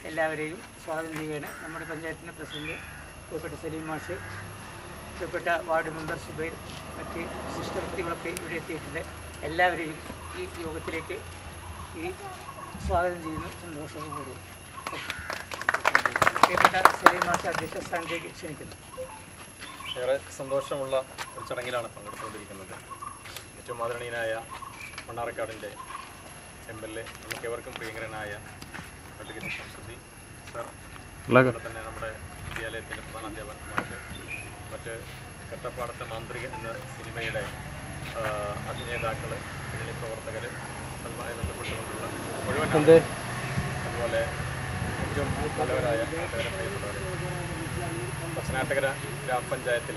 എല്ലാവരെയും സ്വാഗതം ചെയ്യുകയാണ് നമ്മുടെ പഞ്ചായത്തിൻ്റെ പ്രസിഡന്റ് പ്രിയപ്പെട്ട സലീം മാഷ് പ്രിയപ്പെട്ട വാർഡ് മെമ്പർ സുബൈർ മറ്റ് വിശിഷ്ട വ്യക്തികളൊക്കെ ഇവിടെ എത്തിയിട്ടുണ്ട് എല്ലാവരെയും ഈ യോഗത്തിലേക്ക് ഈ സ്വാഗതം ചെയ്യുന്നു സന്തോഷപൂർവ്വം പ്രിയപ്പെട്ട സലീം മാഷ് അധ്യക്ഷ സ്ഥാനത്തേക്ക് ക്ഷണിക്കുന്നു ഏറെ സന്തോഷമുള്ള ഒരു ചടങ്ങിലാണ് പങ്കെടുത്തുകൊണ്ടിരിക്കുന്നത് ഏറ്റവും ആദരണീയനായ മണ്ണാറക്കാടിൻ്റെ എം എൽ എ നമുക്ക് ഏവർക്കും പ്രിയങ്കരനായ അഡ്വക്കേറ്റ് സംസ്കൃതി സർ അതുപോലെ തന്നെ നമ്മുടെ വിദ്യാലയത്തിൻ്റെ പ്രധാന അധ്യാപകന്മാർക്ക് മറ്റ് കട്ടപ്പാടത്തെ മാന്ത്രിക എന്ന സിനിമയുടെ ആ, അഭിനേതാക്കൾ പിന്നണി പ്രവർത്തകർ അതുമായി ബന്ധപ്പെട്ടുകൊണ്ടുള്ള മുഴുവൻ ആളുകളും, അതുപോലെ ഏറ്റവും നല്ലവരായ നാട്ടുകാരെ പ്രിയപ്പെട്ടവർ പത്തനാട്ടുകര ഗ്രാമപഞ്ചായത്തിൽ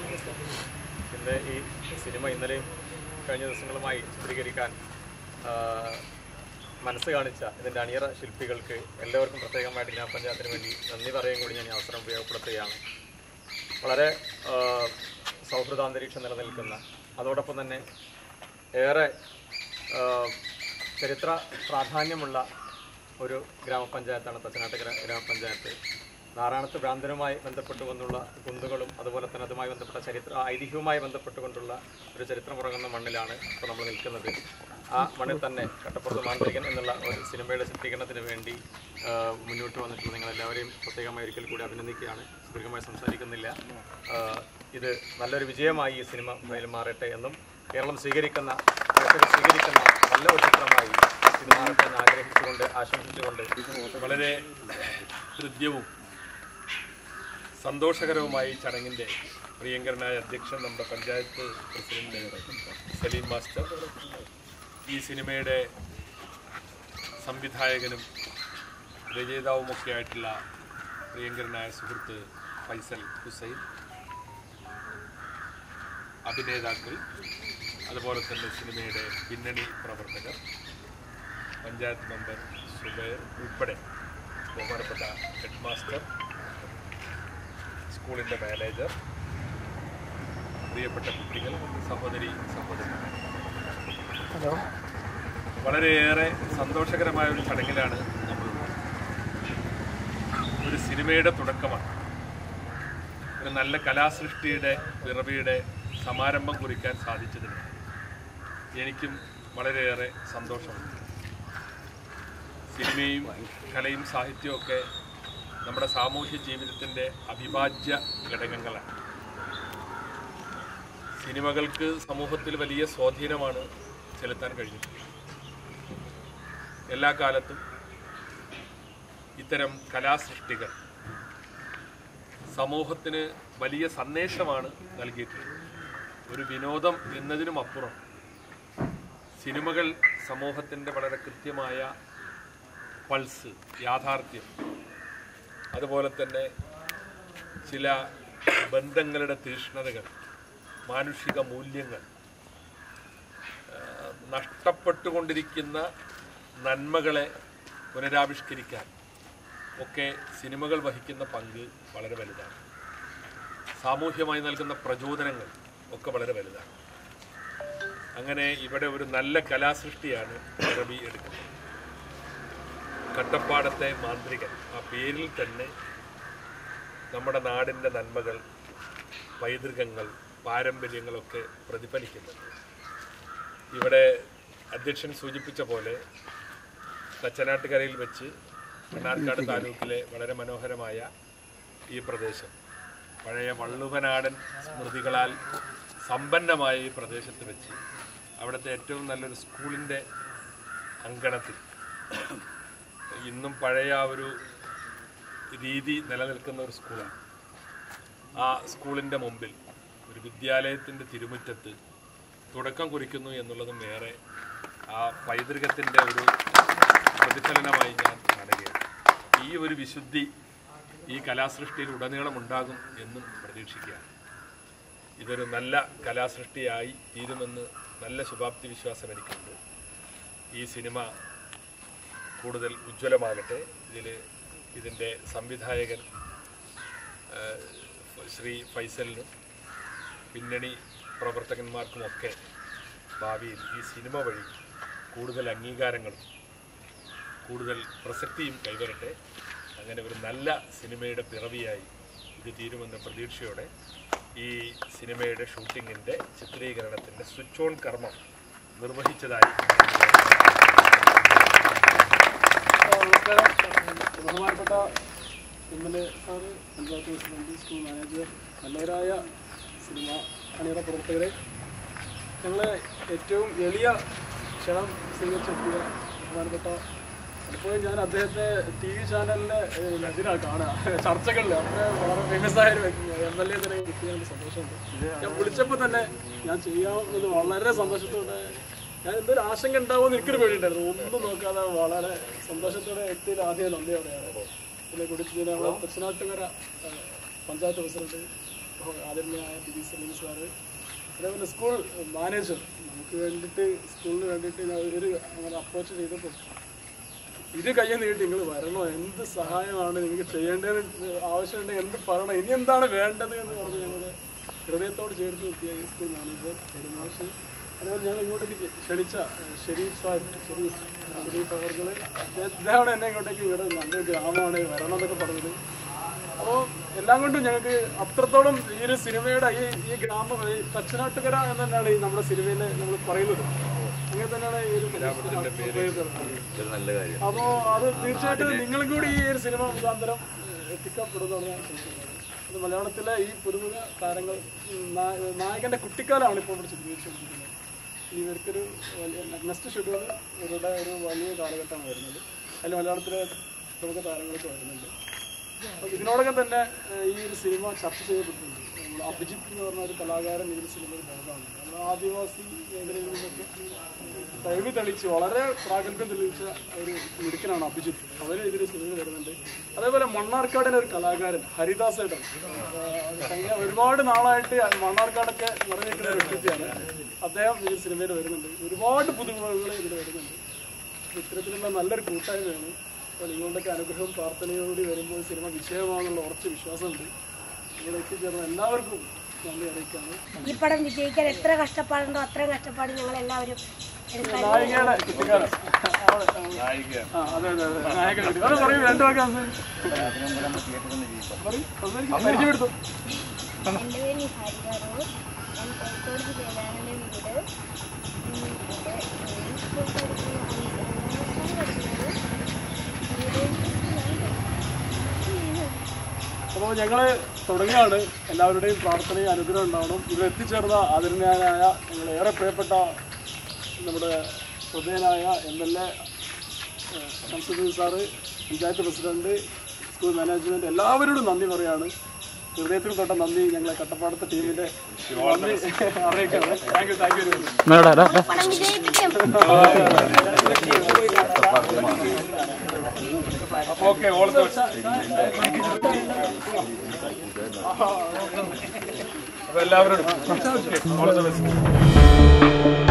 ഇന്ന് ഈ സിനിമ ഇന്നലെയും കഴിഞ്ഞ ദിവസങ്ങളുമായി ചിത്രീകരിക്കാൻ ആ, മനസ്സ് കാണിച്ച ഇതിൻ്റെ അണിയറ ശില്പികൾക്ക് എല്ലാവർക്കും പ്രത്യേകമായിട്ട് ഗ്രാമപഞ്ചായത്തിന് വേണ്ടി നന്ദി പറയാൻ കൂടി ഞാൻ ഈ അവസരം ഉപയോഗപ്പെടുത്തുകയാണ് വളരെ ആ, സൗഹൃദാന്തരീക്ഷം നിലനിൽക്കുന്ന അതോടൊപ്പം തന്നെ ഏറെ ആ, ചരിത്ര പ്രാധാന്യമുള്ള ഒരു ഗ്രാമപഞ്ചായത്താണ് പത്തനാട്ടുകര ഗ്രാമപഞ്ചായത്ത് നാരായണത്ത് ഭ്രാന്തനുമായി ബന്ധപ്പെട്ടുകൊണ്ടുള്ള കുന്നുകളും അതുപോലെ തന്നെ അതുമായി ബന്ധപ്പെട്ട ചരിത്ര ഐതിഹ്യവുമായി ബന്ധപ്പെട്ടുകൊണ്ടുള്ള ഒരു ചരിത്രമുറങ്ങുന്ന മണ്ണിലാണ് ഇപ്പോൾ നമ്മൾ നിൽക്കുന്നത് ആ മണ്ണിൽ തന്നെ കട്ടപ്പുറത്ത് മാന്ത്രികൻ എന്നുള്ള ഒരു സിനിമയുടെ ചിത്രീകരണത്തിന് വേണ്ടി ആ, മുന്നോട്ട് വന്നിട്ടുള്ള നിങ്ങൾ എല്ലാവരെയും പ്രത്യേകമായി ഒരിക്കൽ കൂടി അഭിനന്ദിക്കുകയാണ് ദീർഘമായി സംസാരിക്കുന്നില്ല ആ, ഇത് നല്ലൊരു വിജയമായി ഈ സിനിമ എന്തായാലും മാറട്ടെ എന്നും കേരളം സ്വീകരിക്കുന്ന പ്രേക്ഷകർ സ്വീകരിക്കുന്ന നല്ല ഒരു ചിത്രമായി ഇത് മാറട്ടെ എന്ന് ആഗ്രഹിച്ചുകൊണ്ട് ആശംസിച്ചുകൊണ്ട് വളരെ ഹൃദ്യവും സന്തോഷകരവുമായി ഈ ചടങ്ങിൻ്റെ പ്രിയങ്കരനായ അധ്യക്ഷൻ നമ്മുടെ പഞ്ചായത്ത് പ്രസിഡന്റ് സലീം മാസ്റ്റർ ഈ സിനിമയുടെ സംവിധായകനും രചയിതാവുമൊക്കെ ആയിട്ടുള്ള പ്രിയങ്കരനായ സുഹൃത്ത് ഫൈസൽ ഹുസൈൻ അഭിനേതാക്കൾ അതുപോലെ തന്നെ സിനിമയുടെ പിന്നണി പ്രവർത്തകർ പഞ്ചായത്ത് മെമ്പർ സുബൈർ ഉൾപ്പെടെ ബഹുമാനപ്പെട്ട ഹെഡ് മാസ്റ്റർ സ്കൂളിൻ്റെ മാനേജർ പ്രിയപ്പെട്ട കുട്ടികൾ സഹോദരി സഹോദരന്മാർ ഹലോ വളരെയേറെ സന്തോഷകരമായ ഒരു ചടങ്ങിലാണ് നമ്മൾ ഒരു സിനിമയുടെ തുടക്കമാണ് ഒരു നല്ല കലാസൃഷ്ടിയുടെ പിറവിയുടെ സമാരംഭം കുറിക്കാൻ സാധിച്ചതിന് എനിക്കും വളരെയേറെ സന്തോഷമുണ്ട് സിനിമയും കലയും സാഹിത്യവും ഒക്കെ നമ്മുടെ സാമൂഹ്യ ജീവിതത്തിൻ്റെ അവിഭാജ്യ ഘടകങ്ങളാണ് സിനിമകൾക്ക് സമൂഹത്തിൽ വലിയ സ്വാധീനമാണ് ചെലുത്താൻ കഴിഞ്ഞിട്ടുള്ളത് എല്ലാ കാലത്തും ഇത്തരം കലാസൃഷ്ടികൾ സമൂഹത്തിന് വലിയ സന്ദേശമാണ് നൽകിയിട്ടുള്ളത് ഒരു വിനോദം എന്നതിനും അപ്പുറം സിനിമകൾ സമൂഹത്തിൻ്റെ വളരെ കൃത്യമായ പൾസ് യാഥാർത്ഥ്യം അതുപോലെ തന്നെ ചില ബന്ധങ്ങളുടെ തീഷ്ണതകൾ മാനുഷിക മൂല്യങ്ങൾ ആ, നഷ്ടപ്പെട്ടുകൊണ്ടിരിക്കുന്ന നന്മകളെ പുനരാവിഷ്കരിക്കാൻ ഒക്കെ സിനിമകൾ വഹിക്കുന്ന പങ്ക് വളരെ വലുതാണ് സാമൂഹ്യമായി നൽകുന്ന പ്രചോദനങ്ങൾ ഒക്കെ വളരെ വലുതാണ് അങ്ങനെ ഇവിടെ ഒരു നല്ല കലാസൃഷ്ടിയാണ് രവി എടുക്കുന്നത് കട്ടപ്പാടത്തെ മാന്ത്രികൻ ആ പേരിൽ തന്നെ നമ്മുടെ നാടിൻ്റെ നന്മകൾ പൈതൃകങ്ങൾ പാരമ്പര്യങ്ങളൊക്കെ പ്രതിഫലിക്കുന്നുണ്ട് ഇവിടെ അധ്യക്ഷൻ സൂചിപ്പിച്ച പോലെ തച്ചനാട്ടുകരയിൽ വെച്ച് മണ്ണാർക്കാട് താലൂക്കിലെ വളരെ മനോഹരമായ ഈ പ്രദേശം പഴയ വള്ളുവനാടൻ സ്മൃതികളാൽ സമ്പന്നമായ ഈ പ്രദേശത്ത് വെച്ച് അവിടുത്തെ ഏറ്റവും നല്ലൊരു സ്കൂളിൻ്റെ അങ്കണത്തിൽ ഇന്നും പഴയ ആ ഒരു രീതി നിലനിൽക്കുന്ന ഒരു സ്കൂളാണ് ആ സ്കൂളിൻ്റെ മുമ്പിൽ ഒരു വിദ്യാലയത്തിൻ്റെ തിരുമുറ്റത്ത് തുടക്കം കുറിക്കുന്നു എന്നുള്ളതും ഏറെ ആ പൈതൃകത്തിൻ്റെ ഒരു പ്രതിഫലനമായി ഞാൻ കാണുകയാണ് ഈ ഒരു വിശുദ്ധി ഈ കലാസൃഷ്ടിയിൽ ഉടനീളം ഉണ്ടാകും എന്നും പ്രതീക്ഷിക്കുകയാണ് ഇതൊരു നല്ല കലാസൃഷ്ടിയായി തീരുമെന്ന് നല്ല ശുഭാപ്തി വിശ്വാസം എനിക്കുണ്ട് ഈ സിനിമ കൂടുതൽ ഉജ്ജ്വലമാകട്ടെ ഇതിൽ ഇതിൻ്റെ സംവിധായകൻ ആ, ശ്രീ ഫൈസലിനും പിന്നണി പ്രവർത്തകന്മാർക്കുമൊക്കെ ഭാവിയിൽ ഈ സിനിമ വഴി കൂടുതൽ അംഗീകാരങ്ങളും കൂടുതൽ പ്രസക്തിയും കൈവരട്ടെ അങ്ങനെ ഒരു നല്ല സിനിമയുടെ പിറവിയായി ഇത് തീരുമെന്ന പ്രതീക്ഷയോടെ ഈ സിനിമയുടെ ഷൂട്ടിങ്ങിൻ്റെ ചിത്രീകരണത്തിൻ്റെ സ്വിച്ച് ഓൺ കർമ്മം നിർവഹിച്ചതായി നമസ്കാരം ബഹുമാനപ്പെട്ട M L A sir panchayat president school manager നല്ലവരായ സിനിമ അണിയറ പ്രവർത്തകരെ ഞങ്ങൾ ഏറ്റവും എളിയ ക്ഷണം സ്വീകരിച്ചെത്തിയ ബഹുമാനപ്പെട്ട പലപ്പോഴും ഞാൻ അദ്ദേഹത്തെ ടി വി ചാനലിലെ ഇതിനാണ് കാണുക ചർച്ചകളിൽ അവിടെ വളരെ ഫേമസ് ആയ ഒരു എം എൽ എ തന്നെ കിട്ടിയ സന്തോഷമുണ്ട് ഞാൻ വിളിച്ചപ്പോൾ തന്നെ ഞാൻ ചെയ്യാമെന്ന് വളരെ സന്തോഷത്തോടെ ഞാൻ എന്തൊരു ആശങ്ക ഉണ്ടാവുമെന്ന് എനിക്കൊരു പേടിയുണ്ടായിരുന്നു ഒന്നും നോക്കാതെ വളരെ സന്തോഷത്തോടെ എത്തിയത് ആദ്യം നന്ദിയോടെയാണ് പിന്നെ കുടിച്ചിട്ട് നമ്മുടെ ദക്ഷിണാട്ടുകര ആ, പഞ്ചായത്ത് പ്രസിഡന്റ് ആദരണീയായ പി വി സലീം സാറ് അതേപോലെ സ്കൂൾ മാനേജർ നമുക്ക് വേണ്ടിയിട്ട് സ്കൂളിന് വേണ്ടിയിട്ട് ഞാൻ ഒരു അങ്ങനെ അപ്രോച്ച് ചെയ്തപ്പോൾ ഇരു കയ്യിൽ നീട്ടി നിങ്ങൾ വരണോ എന്ത് സഹായമാണ് നിങ്ങൾക്ക് ചെയ്യേണ്ടത് ആവശ്യമുണ്ടെങ്കിൽ എന്ത് പറയണം ഇനി എന്താണ് വേണ്ടത് എന്ന് പറഞ്ഞ് ഞങ്ങൾ ഹൃദയത്തോട് ചേർത്ത് നിർത്തിയ ഈ സ്കൂൾ മാനേജർ പെരുമാഷ് അതുപോലെ ഞങ്ങൾ ഇങ്ങോട്ടേക്ക് ക്ഷണിച്ച ഏഹ്, ഷെരീഫ് സാഹിബ് ഷെരീഫ് ഷെരീഫ് അവർകൾ ഇദ്ദേഹമാണ് എന്നെ ഇങ്ങോട്ടേക്ക് ഇവിടെ നല്ലൊരു ഗ്രാമമാണ് വരണം എന്നൊക്കെ പറഞ്ഞത് അപ്പോൾ എല്ലാം കൊണ്ടും ഞങ്ങൾക്ക് അത്രത്തോളം ഈ ഒരു സിനിമയുടെ ഈ ഈ ഗ്രാമം ഈ തച്ചനാട്ടുകര എന്ന് തന്നെയാണ് ഈ നമ്മുടെ സിനിമയിൽ നമ്മൾ പറയുന്നത് അങ്ങനെ തന്നെയാണ് ഈ ഒരു പേര് അപ്പോൾ അത് തീർച്ചയായിട്ടും നിങ്ങളും കൂടി ഈ ഒരു സിനിമ മുഖാന്തരം ഏഹ്, എത്തിക്കപ്പെടുന്നതാണ് ഞാൻ ചോദിക്കുന്നത് ഇത് മലയാളത്തിലെ ഈ പുതുമുഖ താരങ്ങൾ ഉം, നാ- നായകന്റെ കുട്ടിക്കാലമാണ് ഇപ്പോൾ ഇവിടെ ചിത്രീകരിച്ചുകൊണ്ടിരിക്കുന്നത് ഇനി ഇവർക്കൊരു വലിയ നെക്സ്റ്റ് ഷെഡ്യൂൾ ഇവരുടെ ഒരു വലിയ കാലഘട്ടമാണ് വരുന്നത് അതിൽ മലയാളത്തിലെ പ്രമുഖ താരങ്ങളൊക്കെ വരുന്നുണ്ട് അപ്പോൾ ഇതിനോടകം തന്നെ ഏഹ്, ഈ ഒരു സിനിമ ചർച്ച ചെയ്യപ്പെട്ടിട്ടുണ്ട് നമ്മൾ അഭിജിത്ത് എന്ന് പറഞ്ഞ ഒരു കലാകാരൻ ഈ ഒരു സിനിമയിൽ ഭാഗമാണ് നമ്മൾ ആദിവാസി മേഖലയിൽ നിന്നൊക്കെ കഴിവ് തെളിയിച്ച് വളരെ പ്രാഗൽഭ്യം തെളിയിച്ച ഒരു മിടുക്കനാണ് അഭിജിത്ത് അവന് ഇതിൽ സിനിമയിൽ വരുന്നുണ്ട് അതേപോലെ മണ്ണാർക്കാടിലെ ഒരു കലാകാരൻ ഹരിദാസ് ഏട്ടൻ ആഹ് കഴിഞ്ഞ ഒരുപാട് നാളായിട്ട് മണ്ണാർക്കാടൊക്കെ നിറഞ്ഞിരിക്കുന്ന ഒരു വ്യക്തിയാണ് അദ്ദേഹം ഈ സിനിമയിൽ വരുന്നുണ്ട് ഒരുപാട് പുതുമുഖങ്ങൾ ഇതിൽ വരുന്നുണ്ട് അപ്പോൾ ഇത്തരത്തിലുള്ള നല്ലൊരു കൂട്ടായ്മയാണ് അപ്പോൾ നിങ്ങളുടെയൊക്കെ അനുഗ്രഹവും പ്രാർത്ഥനയോടുകൂടി വരുമ്പോൾ സിനിമ വിജയമാണെന്നുള്ള ഉറച്ച വിശ്വാസമുണ്ട് ഇവിടെ എത്തിച്ചേർന്ന എല്ലാവർക്കും നന്ദി അറിയിക്കാണ് ഈ പടം വിജയിക്കാൻ എത്ര കഷ്ടപ്പാടുണ്ടോ അത്രയും കഷ്ടപ്പാട് ഞങ്ങൾ എല്ലാവരും എടുക്കാൻ നായികയുടെ കുട്ടിക്കാലം ആ അതെ അതെ അതെ നായകൻ കുട്ടി അത് പറയൂ രണ്ടു വാക്ക് പരിചയപ്പെടുത്തു എൻ്റെ പേര് നിഹാരിക റോസ് ഞാൻ കോഴിക്കോട് ജില്ലയിലാണ് എൻ്റെ വീട് ഉം, എൻ്റെ ഈ സ്കൂൾ പഠിക്കുന്നത് അഞ്ചാം ക്ലാസ്സിലാണ് പഠിക്കുന്നത് അപ്പോൾ ഞങ്ങൾ തുടങ്ങുകയാണ് എല്ലാവരുടെയും പ്രാർത്ഥനയും അനുഗ്രഹം ഉണ്ടാവണം ഇവിടെ എത്തിച്ചേർന്ന ആദരണീയനായ ഞങ്ങൾ ഏറെ പ്രിയപ്പെട്ട നമ്മുടെ ശ്രദ്ധേയനായ M L A Shamsuddin sir panchayat president school management എല്ലാവരോടും നന്ദി പറയാണ് ഹൃദയത്തിൽ തൊട്ട നന്ദി ഞങ്ങളെ കട്ടപ്പാടത്തെ ടീമിൻ്റെ നന്ദി അറിയിക്കാണ് thank you thank you very much പടം വിജയിപ്പിക്കും ഓക്കെ ഓൾ ദ അപ്പോൾ എല്ലാവരോടും ഓൾ ദ ബെസ്റ്റ്